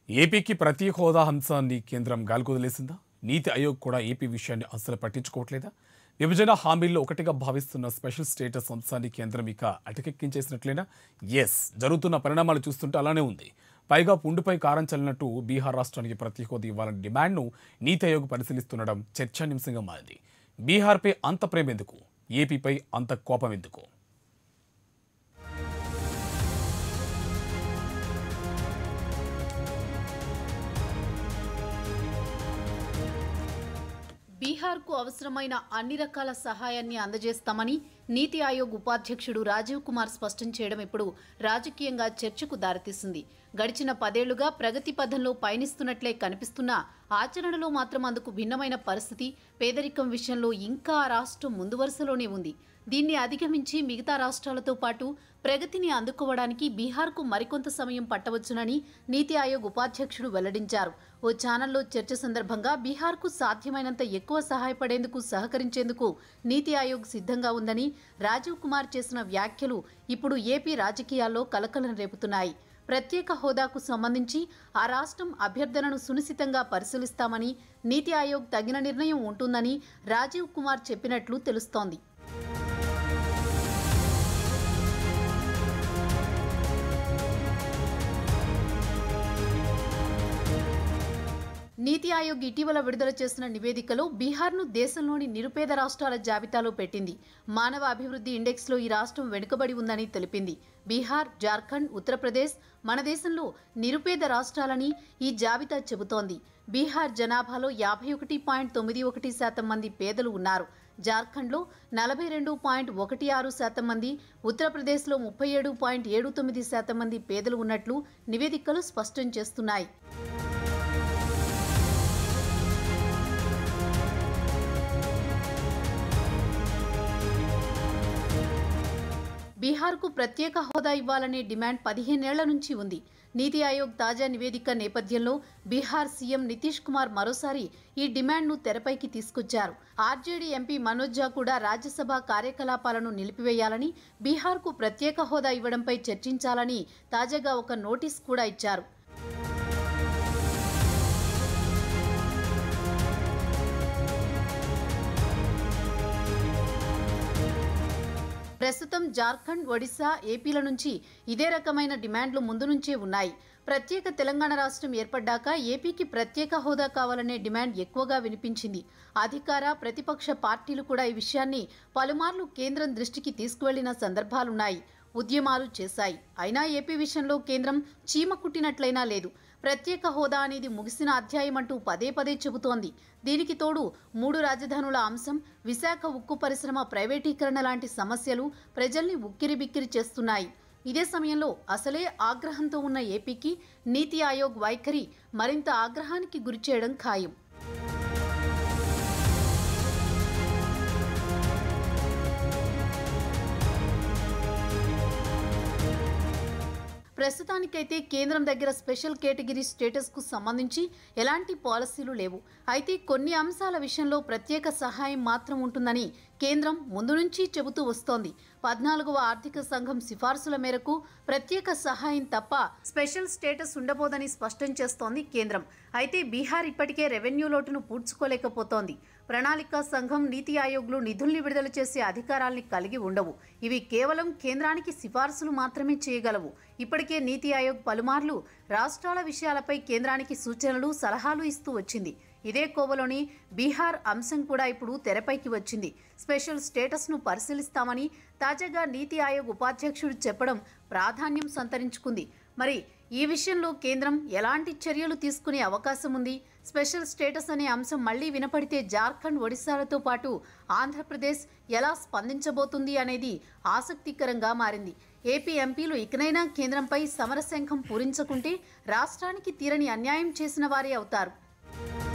ఏపీకి ప్రతి హోదా అంశాన్ని కేంద్రం గాలికొదిలేసిందా నీతి ఆయోగ్ కూడా ఏపీ విషయాన్ని అస్సలు పట్టించుకోవట్లేదా విభజన హామీల్లో ఒకటిగా భావిస్తున్న స్పెషల్ స్టేటస్ అంశాన్ని కేంద్రం ఇక అటకెక్కించేసినట్లేనా ఎస్ జరుగుతున్న పరిణామాలు చూస్తుంటే అలానే ఉంది పైగా పుండుపై కారం చల్లినట్టు బీహార్ రాష్ట్రానికి ప్రతి హోదా ఇవ్వాలనే డిమాండ్ను నీతి ఆయోగ్ పరిశీలిస్తుండడం చర్చానీయాంశంగా మారింది బీహార్పై అంత ప్రేమ ఎందుకు ఏపీపై అంత కోపం ఎందుకు బీహార్కు అవసరమైన అన్ని రకాల సహాయాన్ని అందజేస్తామని నీతి ఆయోగ్ ఉపాధ్యక్షుడు రాజీవ్ కుమార్ స్పష్టం చేయడం ఇప్పుడు రాజకీయంగా చర్చకు దారితీసింది గడిచిన పదేళ్లుగా ప్రగతి పథంలో పయనిస్తున్నట్లే కనిపిస్తున్నా ఆచరణలో మాత్రం అందుకు భిన్నమైన పరిస్థితి పేదరికం విషయంలో ఇంకా ఆ రాష్ట్రం ముందు వరుసలోనే ఉంది దీన్ని అధిగమించి మిగతా రాష్ట్రాలతో పాటు ప్రగతిని అందుకోవడానికి బీహార్కు మరికొంత సమయం పట్టవచ్చునని నీతి ఆయోగ్ ఉపాధ్యక్షుడు వెల్లడించారు ఓ ఛానల్లో చర్చ సందర్భంగా బీహార్కు సాధ్యమైనంత ఎక్కువ సహాయపడేందుకు సహకరించేందుకు నీతి ఆయోగ్ సిద్ధంగా ఉందని రాజీవ్ కుమార్ చేసిన వ్యాఖ్యలు ఇప్పుడు ఏపీ రాజకీయాల్లో కలకలం రేపుతున్నాయి ప్రత్యేక హోదాకు సంబంధించి ఆ రాష్ట్రం అభ్యర్థనను సునిశితంగా పరిశీలిస్తామని నీతి ఆయోగ్ తగిన నిర్ణయం ఉంటుందని రాజీవ్ కుమార్ చెప్పినట్లు తెలుస్తోంది నీతి ఆయోగ్ ఇటీవల విడుదల చేసిన నివేదికలో బీహార్ను దేశంలోని నిరుపేద రాష్ట్రాల జాబితాలో పెట్టింది మానవ అభివృద్ధి ఇండెక్స్లో ఈ రాష్ట్రం వెనుకబడి ఉందని తెలిపింది బీహార్ జార్ఖండ్ ఉత్తరప్రదేశ్ మన దేశంలో నిరుపేద రాష్ట్రాలని ఈ జాబితా చెబుతోంది బీహార్ జనాభాలో యాభై ఒకటి పాయింట్ తొమ్మిది ఒకటి శాతం మంది పేదలు ఉన్నారు జార్ఖండ్లో నలభై రెండు పాయింట్ ఒకటి ఆరు శాతం మంది ఉత్తరప్రదేశ్లో ముప్పై ఏడు పాయింట్ ఏడు తొమ్మిది శాతం మంది పేదలు ఉన్నట్లు నివేదికలు స్పష్టం చేస్తున్నాయి బీహార్కు ప్రత్యేక హోదా ఇవ్వాలనే డిమాండ్ పదిహేనేళ్ల నుంచి ఉంది నీతి ఆయోగ్ తాజా నివేదిక నేపథ్యంలో బీహార్ సీఎం నితీష్ కుమార్ మరోసారి ఈ డిమాండ్ను తెరపైకి తీసుకొచ్చారు ఆర్జేడీ ఎంపీ మనోజ్ ఝా కూడా రాజ్యసభ కార్యకలాపాలను నిలిపివేయాలని బీహార్కు ప్రత్యేక హోదా ఇవ్వడంపై చర్చించాలని తాజాగా ఒక నోటీస్ కూడా ఇచ్చారు ప్రస్తుతం జార్ఖండ్ ఒడిశా ఏపీల నుంచి ఇదే రకమైన డిమాండ్లు ముందు నుంచే ఉన్నాయి ప్రత్యేక తెలంగాణ రాష్ట్రం ఏర్పడ్డాక ఏపీకి ప్రత్యేక హోదా కావాలనే డిమాండ్ ఎక్కువగా వినిపించింది అధికార ప్రతిపక్ష పార్టీలు కూడా ఈ విషయాన్ని పలుమార్లు కేంద్రం దృష్టికి తీసుకువెళ్లిన సందర్భాలున్నాయి ఉద్యమాలు చేశాయి అయినా ఏపీ విషయంలో కేంద్రం చీమ కుట్టినట్లయినా లేదు ప్రత్యేక హోదా అనేది ముగిసిన అధ్యాయం అంటూ పదే పదే చెబుతోంది దీనికి తోడు మూడు రాజధానుల అంశం విశాఖ ఉక్కు పరిశ్రమ ప్రైవేటీకరణ లాంటి సమస్యలు ప్రజల్ని ఉక్కిరిబిక్కిరి చేస్తున్నాయి ఇదే సమయంలో అసలే ఆగ్రహంతో ఉన్న ఏపీకి నీతి ఆయోగ్ వైఖరి మరింత ఆగ్రహానికి గురిచేయడం ఖాయం ప్రస్తుతానికైతే కేంద్రం దగ్గర స్పెషల్ కేటగిరీ స్టేటస్కు సంబంధించి ఎలాంటి పాలసీలు లేవు అయితే కొన్ని అంశాల విషయంలో ప్రత్యేక సహాయం మాత్రం ఉంటుందని కేంద్రం ముందు నుంచి చెబుతూ వస్తోంది పద్నాలుగవ ఆర్థిక సంఘం సిఫార్సుల మేరకు ప్రత్యేక సహాయం తప్ప స్పెషల్ స్టేటస్ ఉండబోదని స్పష్టం చేస్తోంది కేంద్రం అయితే బీహార్ ఇప్పటికే రెవెన్యూ లోటును పూడ్చుకోలేకపోతోంది ప్రణాళిక సంఘం నీతి ఆయోగ్లు నిధుల్ని విడుదల చేసే అధికారాల్ని కలిగి ఉండవు ఇవి కేవలం కేంద్రానికి సిఫార్సులు మాత్రమే చేయగలవు ఇప్పటికే నీతి ఆయోగ్ పలుమార్లు రాష్ట్రాల విషయాలపై కేంద్రానికి సూచనలు సలహాలు ఇస్తూ వచ్చింది ఇదే కోవలోని బీహార్ అంశం కూడా ఇప్పుడు తెరపైకి వచ్చింది స్పెషల్ స్టేటస్ను పరిశీలిస్తామని తాజాగా నీతి ఆయోగ్ ఉపాధ్యక్షుడు చెప్పడం ప్రాధాన్యం సంతరించుకుంది మరి ఈ విషయంలో కేంద్రం ఎలాంటి చర్యలు తీసుకునే అవకాశం ఉంది స్పెషల్ స్టేటస్ అనే అంశం మళ్లీ వినపడితే జార్ఖండ్ ఒడిశాలతో పాటు ఆంధ్రప్రదేశ్ ఎలా స్పందించబోతుంది అనేది ఆసక్తికరంగా మారింది ఏపీ ఎంపీలు ఇకనైనా కేంద్రంపై సమరశంఖం పూరించకుంటే రాష్ట్రానికి తీరని అన్యాయం చేసిన వారే అవుతారు